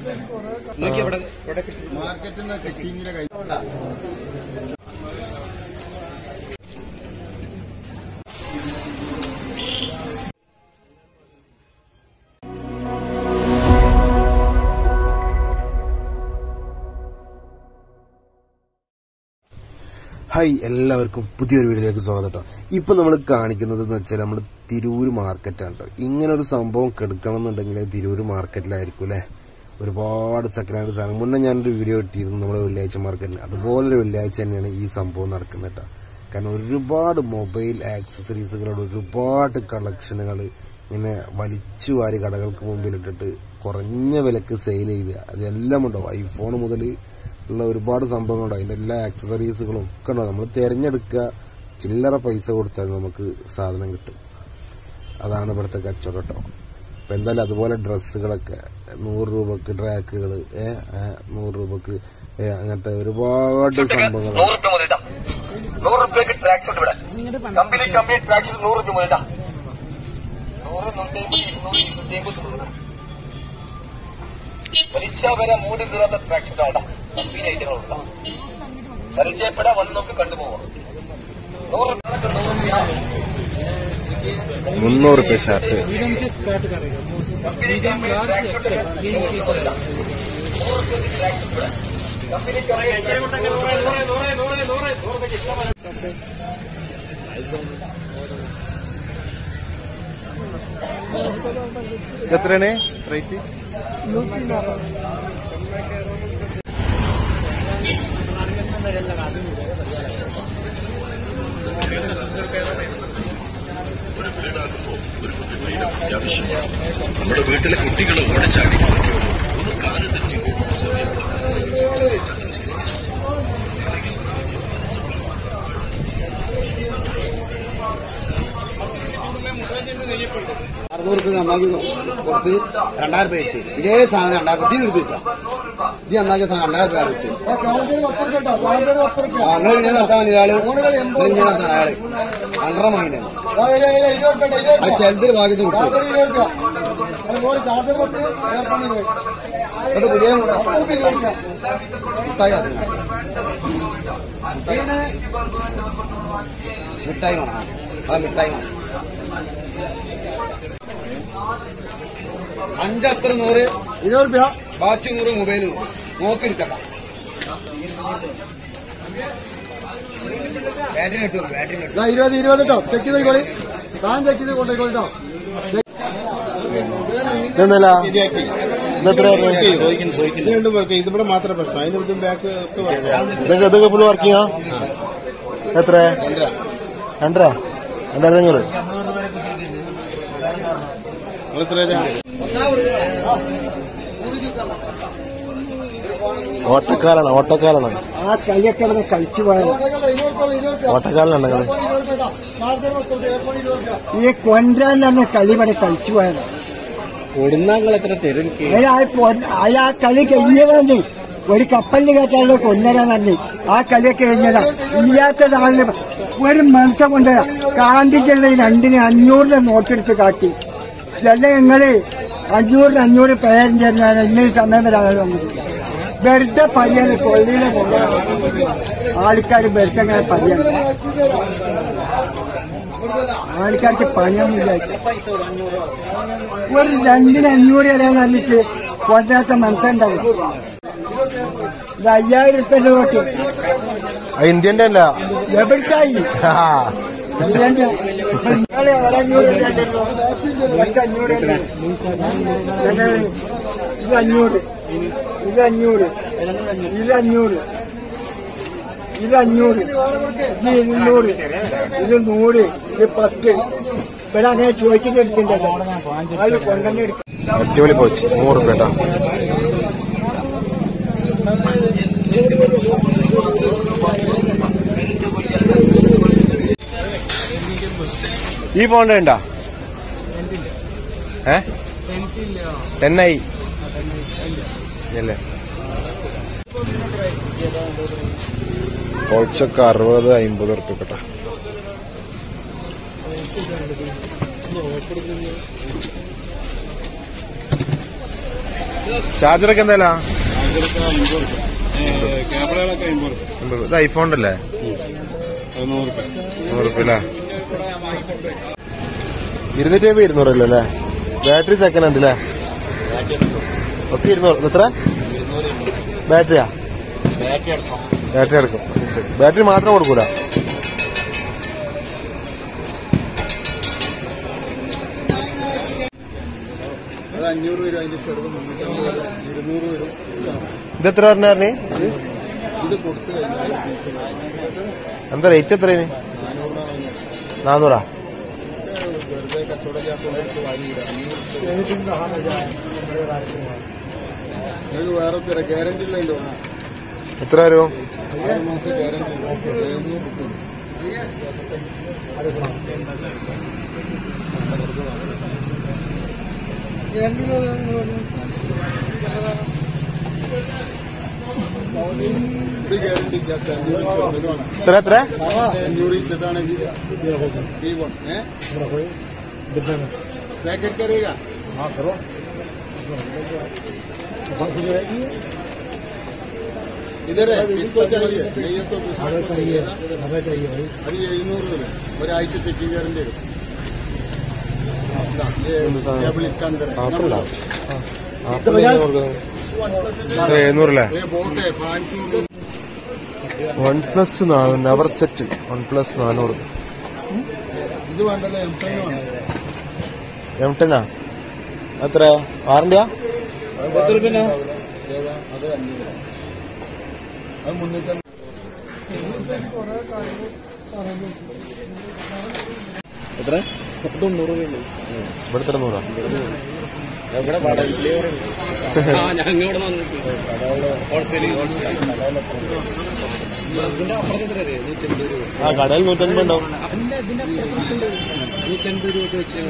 മാർക്കറ്റിൽ നിന്ന് കിട്ടിങ്ങിലെ കൈ ഹായ് എല്ലാവർക്കും പുതിയൊരു വീഡിയോയിലേക്ക് സ്വാഗതം കേട്ടോ ഇപ്പൊ നമ്മൾ കാണിക്കുന്നത് എന്ന് വെച്ചാൽ നമ്മൾ തിരൂര് മാർക്കറ്റാണ് കേട്ടോ ഇങ്ങനെ ഒരു സംഭവം കെടുക്കണം എന്നുണ്ടെങ്കിൽ തിരൂര് മാർക്കറ്റിലായിരിക്കും അല്ലെ ഒരുപാട് സെക്കൻഡ് ഹാൻഡ് സാധനം മുന്നേ ഞാനൊരു വീഡിയോ ഇട്ടിരുന്നു നമ്മുടെ വെള്ളിയാഴ്ച മാർക്കറ്റിൽ അതുപോലൊരു വെള്ളിയാഴ്ച തന്നെയാണ് ഈ സംഭവം നടക്കുന്നത് കേട്ടോ കാരണം ഒരുപാട് മൊബൈൽ ആക്സസറീസുകളുടെ ഒരുപാട് കളക്ഷനുകൾ ഇങ്ങനെ വലിച്ചു വാരി കടകൾക്ക് മുമ്പിലിട്ടിട്ട് കുറഞ്ഞ വിലക്ക് സെയിൽ ചെയ്ത് അതെല്ലാം ഉണ്ടാവും ഐഫോൺ മുതൽ ഉള്ള ഒരുപാട് സംഭവങ്ങളുണ്ട് അതിന്റെ എല്ലാ ആക്സസറീസുകളും ഒക്കെ ഉണ്ടാവും നമ്മൾ തിരഞ്ഞെടുക്കുക ചില്ലറ പൈസ കൊടുത്താൽ നമുക്ക് സാധനം കിട്ടും അതാണ് ഇവിടുത്തെ കച്ചവടം കേട്ടോ ഇപ്പൊ എന്തായാലും അതുപോലെ ഡ്രസ്സുകളൊക്കെ നൂറ് രൂപക്ക് ട്രാക്കുകൾ ഏ ആ, നൂറ് രൂപക്ക് ഏ, അങ്ങനത്തെ ഒരുപാട് സംഭവങ്ങൾ നൂറ് രൂപ മുതൽ ഇതാ നൂറ് രൂപയ്ക്ക് ട്രാക്ക് ഷൂട്ട് ഇവിടെ കമ്പനി കമ്പനി ട്രാക്ക് ഷൂട്ട് നൂറ് രൂപ മുതൽ ഇതാ നൂറ് നൂറ്റി അമ്പത് ഇരുന്നൂറ് ഇരുന്നൂറ്റി അമ്പത് രൂപ പരീക്ഷ വരെ മൂടി തീരാത്ത ട്രാക്ക് ഷൂട്ട് ആണ്ടാ കമ്പനി ഐറ്റങ്ങളുണ്ട് പരിചയപ്പെടാൻ വന്ന് നോക്കി കണ്ടുപോകാം നൂറ് രൂപ നൂറ് രൂപ മുന്നൂറ് രൂപ shirt company company track suit ഇവിടെ നൂറ് രൂപ മുതൽ ഇതാ. നൂറ് രൂപയ്ക്ക് ട്രാക്ക് ഷൂട്ട് ഇവിടെ കമ്പനി കമ്പനി എത്രയാണ് റേറ്റ് നമ്മുടെ വീട്ടിലെ കുട്ടികൾ ഓടിച്ചാടി അറുന്നൂറ് രൂപ നന്നാക്കി കൊടുത്ത് രണ്ടായിരം രൂപ കിട്ടി ഇതേ സാധനം രണ്ടായിരം രൂപ ഇത് കിട്ടാം ഇത് നന്നാക്കിയ സാധനം രണ്ടായിരം രൂപ കിട്ടി അങ്ങനെ ഞാൻ നടത്താൻ വേണ്ടി ഒരാള് ഇത് ഞാൻ നടത്താൻ അയാള് രണ്ടര മൈന ആ ചെലത്തിന്റെ ഭാഗ്യത്തിൽ കിട്ടും എന്നിട്ട് പുതിയ മിഠായി അത്. മിഠായി വേണം ആ മിഠായി വേണം അഞ്ചത്ര നൂറ് ഇരുപത് രൂപ ബാക്കി നൂറ് മൊബൈൽ നോക്കിയെടുക്കണ്ട ബാറ്ററി കിട്ടുമോ ബാറ്ററി കിട്ടും ഇരുപത് ഇരുപത് കേട്ടോ ചെക്ക് ചെയ്തോളി താൻ ചെക്ക് ചെയ്ത് കൊണ്ടുപോയിക്കോളി കേട്ടോ ഇതെന്തല്ല ഇതെത്ര ഇത് രണ്ടും പേർക്ക് ഇതിവിടെ മാത്രമേ പ്രശ്നം അതിന് ഇതും ബാക്ക് ഒക്കെ വരാം. ഇതൊക്കെ ഇതൊക്കെ ഫുൾ വർക്കിങ്ങാ എത്ര രണ്ടര രണ്ടായിരത്തി അഞ്ഞൂറ് നിങ്ങൾ എത്ര തരാം? ഓട്ടക്കാലാണ് ഓട്ടക്കാലാണ് ആ കളിയൊക്കെ ഇവിടെ കളിച്ചു പോയത് ഓട്ടക്കാലാണ് നിങ്ങള് ഈ കൊണ്ടാൻ തന്നെ കളി ഇവിടെ കളിച്ചു പോയത് അയാ കളി കഴിഞ്ഞതാണ് ഒരു കപ്പലിൽ കയറ്റാണ്ട് കൊന്നരാ തന്നെ ആ കളിയൊക്കെ കഴിഞ്ഞതാ ഇല്ലാത്ത നാളില് ഒരു മനുഷ്യ കൊണ്ട് കാന്തിച്ചുള്ള രണ്ടിന് അഞ്ഞൂറിന്റെ നോട്ടെടുത്ത് കാട്ടി ഇതല്ല ഞങ്ങള് അഞ്ഞൂറിന് അഞ്ഞൂറ് പേരന്റ് എന്നാണ് ഇന്ന ഈ സമയം വരെ ആളുകൾ വന്നത് വെറുതെ പയ്യാണ് കൊള്ളിയിലെ ആൾക്കാർ വെറുതെ അങ്ങനെ പയ്യാണ് ആൾക്കാർക്ക് പണിയൊന്നുമില്ല ഒരു രണ്ടിന് അഞ്ഞൂറ് തരാൻ വന്നിട്ട് കൊണ്ടാത്ത മനസ്സുണ്ടാവും ഇത് അയ്യായിരം ഉറുപ്പ്യന്റെ നോട്ട് ഇന്ത്യന്റെ അല്ല എവിടുത്തായി ആ. ഇതിന്റെ ഇന്നലെ ഒരു അഞ്ഞൂറ് രൂപ മറ്റ് അഞ്ഞൂറ് ഉണ്ട്. എന്താണ്? ഇത് അഞ്ഞൂറ് ഇത് അഞ്ഞൂറ് ഇത് അഞ്ഞൂറ് ഇത് അഞ്ഞൂറ് ഇത് ഇരുന്നൂറ് ഇത് നൂറ് ഇത് പത്ത് ഇവിടെ അങ്ങനെ ചോദിച്ചിട്ട് എടുക്കണ്ടല്ലോ അത് കൊണ്ടുതന്നെ എടുക്കും അടിപൊളി പോച്ച് നൂറ് രൂപ കേട്ടോ ഈ ഫോണിന്റെ ഉണ്ടോ ഏ ടെന്നായി അല്ലേ കുറച്ചൊക്കെ അറുപത് അമ്പത് ഉറുപ്പ്യ കേട്ടോ ചാർജറൊക്കെ എന്തായാലും ക്യാമറകളൊക്കെ അമ്പത് ഇത് ഐഫോണിന്റെ അല്ലേ നൂറ് രൂപ നൂറ് റുപ്യ അല്ലേ ഇരുന്നൂറ്റി അമ്പത് ഇരുന്നൂറല്ലോ അല്ലേ ബാറ്ററി സെക്കൻഡ് ഹാൻഡ് അല്ലേ ഒക്കെ ഇരുന്നൂറ് എത്ര ബാറ്ററിയാ ബാറ്ററി എടുക്കും ബാറ്ററി മാത്രം കൊടുക്കൂല അത് അഞ്ഞൂറ് വരും അതിന്റെ ചെറുത് മുന്നൂറ്റമ്പത് വരും ഇരുന്നൂറ് വരും ഇത് എത്ര പറഞ്ഞായിരുന്നു ഇത് കൊടുത്തു കഴിഞ്ഞാൽ എന്താ റേറ്റ് എത്ര നാന്നൂറാ വെറുതെ കച്ചവടം ചെയ്യാത്തതുകൊണ്ട് വാരി നിങ്ങൾക്ക് വേറെ തര ഗ്യാരണ്ടി ഇല്ല അതിന്റെ എത്ര വരും ആറ് മാസം ഗ്യാരണ്ടി എഴുന്നൂറ് കിട്ടും ഇത് ഗ്യാരണ്ടി ഇല്ലാത്ത അഞ്ഞൂറ് ചെറുതാണ് എത്ര എത്ര അഞ്ഞൂറ് ഇഞ്ചത്താണെങ്കിൽ ഈ വൺ ഏ पैकेट करेगा हाँ करो इधर है किसको चाहिए नहीं है तो दूसरे को चाहिए हमें चाहिए भाई अरे ये इनूറ് വരും ഒരാഴ്ച ചെക്കിംഗ് ഗ്യാരണ്ടി വരും ये केबल इसका अंदर है ആപ്പിളുണ്ടാവും എഴുന്നൂറല്ലേ ये बोट है फैंसी വൺ പ്ലസ് നവർ സെറ്റ് വൺ പ്ലസ് നാനൂറ് ഇത് വേണ്ടല്ലോ എം ടെൻ വേണം എം ടെന്നാ എത്ര വാറണ്ടിയാ ഏതാ അത് അഞ്ഞൂറ് അത് മുന്നൂറ്റി എത്ര ഇവിടെ എത്ര നൂറാ ഞങ്ങൾ വന്നിട്ട് ഹോൾസെയിൽ ഹോൾസെയിൽ ഇതിന്റെ അപ്പുറത്ത് എത്ര നൂറ്റമ്പത് രൂപ ആ കടയിൽ നൂറ്റൻപത് ഉണ്ടാവും നൂറ്റമ്പത് രൂപ വെച്ച്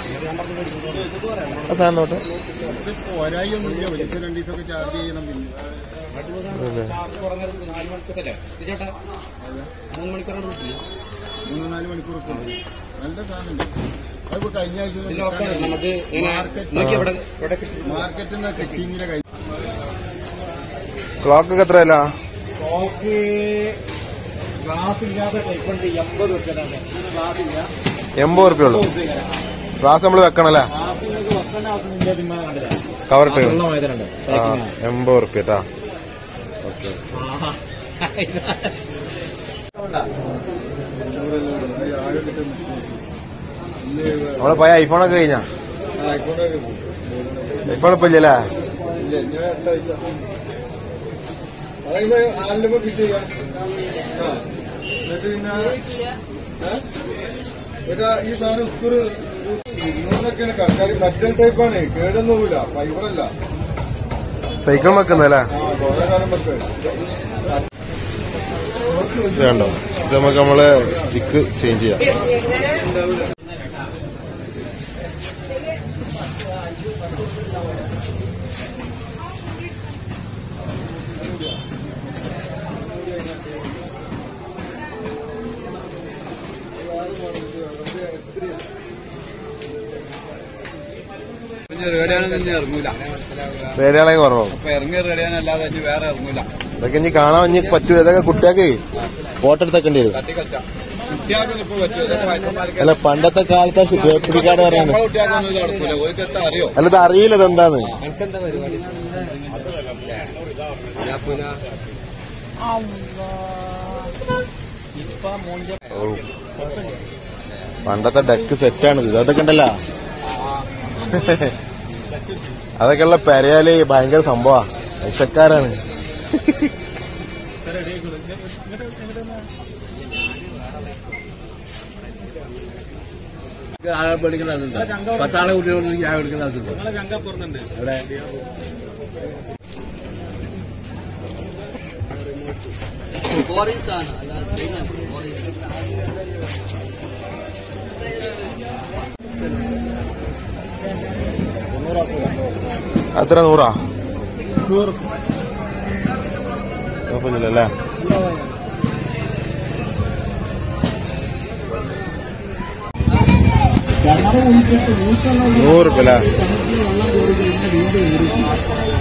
ആ സാധനം നോട്ടെ ഒരായി ഒന്നുമില്ല വലിയ രണ്ട് ദിവസമൊക്കെ ചാർജ് ചെയ്യണം പിന്നെ അതെ. കുറഞ്ഞത് നാല് മണിക്കൂറല്ലേ ഇത് ചേട്ടാ മൂന്ന് മണിക്കൂറാണ് കിട്ടില്ല മൂന്ന് നാല് മണിക്കൂർ ഒക്കെ നല്ല സാധനം അതിപ്പോ കഴിഞ്ഞ ആഴ്ച ഇതിൽ ഒക്കെ നമുക്ക് ഇങ്ങനെ നോക്കി ഇവിടെ പ്രൊഡക്റ്റ് മാർക്കറ്റിന്റെ ടെക്കിങ്ങിലെ കഴിഞ്ഞ ക്ലോക്ക് ഒക്കെ എത്രയല്ല ഓക്കെ ഗ്ലാസ് ഇല്ലാത്ത ടൈപ്പ് ഉണ്ട് എൺപത് വെക്കാനാണ് ഗ്ലാസ് ഇല്ല എൺപത് റുപ്യ ഉള്ളൂ ഗ്ലാസ് നമ്മൾ വെക്കണല്ലേ ഗ്ലാസ് നിങ്ങൾക്ക് വെക്കേണ്ട ആവശ്യം ഇല്ല തിന്മാ കണ്ടില്ല കവർ ഇട്ട് വേദനുണ്ട് ആ എൺപത് റുപ്യ കേട്ടാ ഓക്കെ നമ്മളെ പോയ ഐഫോണൊക്കെ കഴിഞ്ഞാ ഐഫോൺ ഇപ്പൊ ഇല്ലല്ലേ അതായത് ആലിന്റെ ഫിറ്റ് ചെയ്യാം ആ. എന്നിട്ട് പിന്നെ ഏ? ഏട്ടാ, ഈ സാധനം സ്ക്രൂ ഇരുന്നൂറിനൊക്കെയാണ് കടക്കാർ മെറ്റൽ ടൈപ്പാണ് കേടൊന്നുമില്ല ഫൈബറല്ല സൈക്കിൾ വെക്കുന്നല്ലേ ആ കുറെ കാലം വെക്ക് ഇത് കണ്ടോ ഇത് നമുക്ക് നമ്മള് സ്റ്റിക്ക് ചേഞ്ച് ചെയ്യാം റേഡിയാനും തന്നെ ഇറങ്ങൂല വേറെ കുറവാകും അപ്പൊ ഇറങ്ങിയ റേഡിയാനല്ലാതെ ഇനി വേറെ ഇറങ്ങൂല ഇതൊക്കെ ഇനി കാണാൻ ഇനി പറ്റൂല ഇതൊക്കെ കുട്ടികൾക്ക് ഫോട്ടോ എടുത്തേക്കേണ്ടി വരും തട്ടിക്കളിച്ച കുട്ടികൾക്കൊന്നും ഇപ്പൊ പറ്റുമോ ഇതൊക്കെ വയസ്സന്മാർക്ക് അല്ല പണ്ടത്തെ കാലത്തെ പിടിക്കാട് പറയാന് നമ്മളെ കുട്ടികൾക്കൊന്നും ഇത് നടക്കൂല ഓർക്ക് എത്താ അറിയോ അല്ല ഇത് അറിയില്ല ഇതെന്താന്ന് എനിക്കെന്താ പരിപാടി ഓ. പണ്ടത്തെ ഡെക്ക് സെറ്റാണ് ഇത് ഇതൊക്കെ ഉണ്ടല്ലോ അതൊക്കെ ഉള്ള പെരയാല് ഭയങ്കര സംഭവാ പൈസക്കാരാണ് ആളെ പേടിക്കുന്ന ആളുണ്ടോ പത്താളെ കുട്ടികളോട് ഞാൻ എടുക്കുന്ന ആളുണ്ടോ ഇവിടെ അത്ര നൂറാ കുഴപ്പമില്ലല്ലേ നൂറ് റുപ്യ അല്ലേ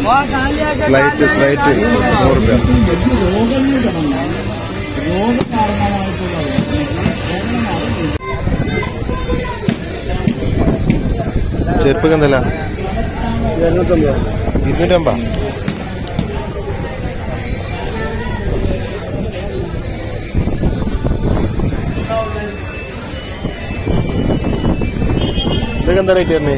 സ്ലൈറ്റ് സ്ലൈറ്റ് നൂറ് രൂപ ചെരുപ്പൊക്കെ എന്തല്ല ഇരുന്നൂറ്റമ്പ ഇതൊക്കെ എന്താ റേറ്റ് വരുന്നേ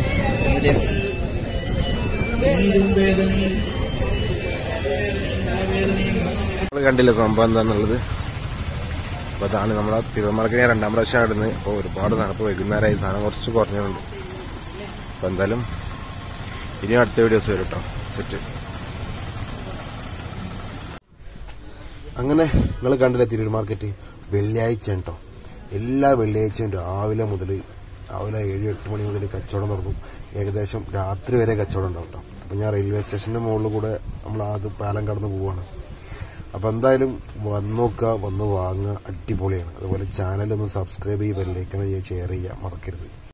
നമ്മള് കണ്ടില്ല സംഭവം എന്താന്നുള്ളത് അപ്പൊ അതാണ് നമ്മളെ തിരുവനന്തപുരത്തിന് ഞാൻ രണ്ടാം പ്രാവശ്യം ആടുന്നത് അപ്പൊ ഒരുപാട് സാധനം ഇപ്പൊ വൈകുന്നേരമായി സാധനം കുറച്ച് കുറഞ്ഞുണ്ട് അപ്പൊ എന്തായാലും ഇനിയും അടുത്ത വീഡിയോസ് വരും കേട്ടോ സെറ്റ് അങ്ങനെ നിങ്ങൾ കണ്ടില്ലേ തിരൂർ മാർക്കറ്റ് വെള്ളിയാഴ്ച കേട്ടോ എല്ലാ വെള്ളിയാഴ്ചയും രാവിലെ മുതൽ രാവിലെ ഏഴ് എട്ട് മണി മുതൽ കച്ചവടം തുടങ്ങും ഏകദേശം രാത്രി വരെ കച്ചവടം ഉണ്ടാവും കേട്ടോ അപ്പൊ ഞാൻ റെയിൽവേ സ്റ്റേഷന്റെ മുകളിൽ കൂടെ നമ്മൾ ആദ്യം പാലം കടന്ന് പോവാണ് അപ്പൊ എന്തായാലും വന്ന് നോക്കുക വന്ന് വാങ്ങുക അടിപൊളിയാണ് അതുപോലെ ചാനൽ ഒന്ന് സബ്സ്ക്രൈബ് ചെയ്യുക ബെല്ലൈക്കൺ ചെയ്യുക ഷെയർ ചെയ്യുക മറക്കരുത്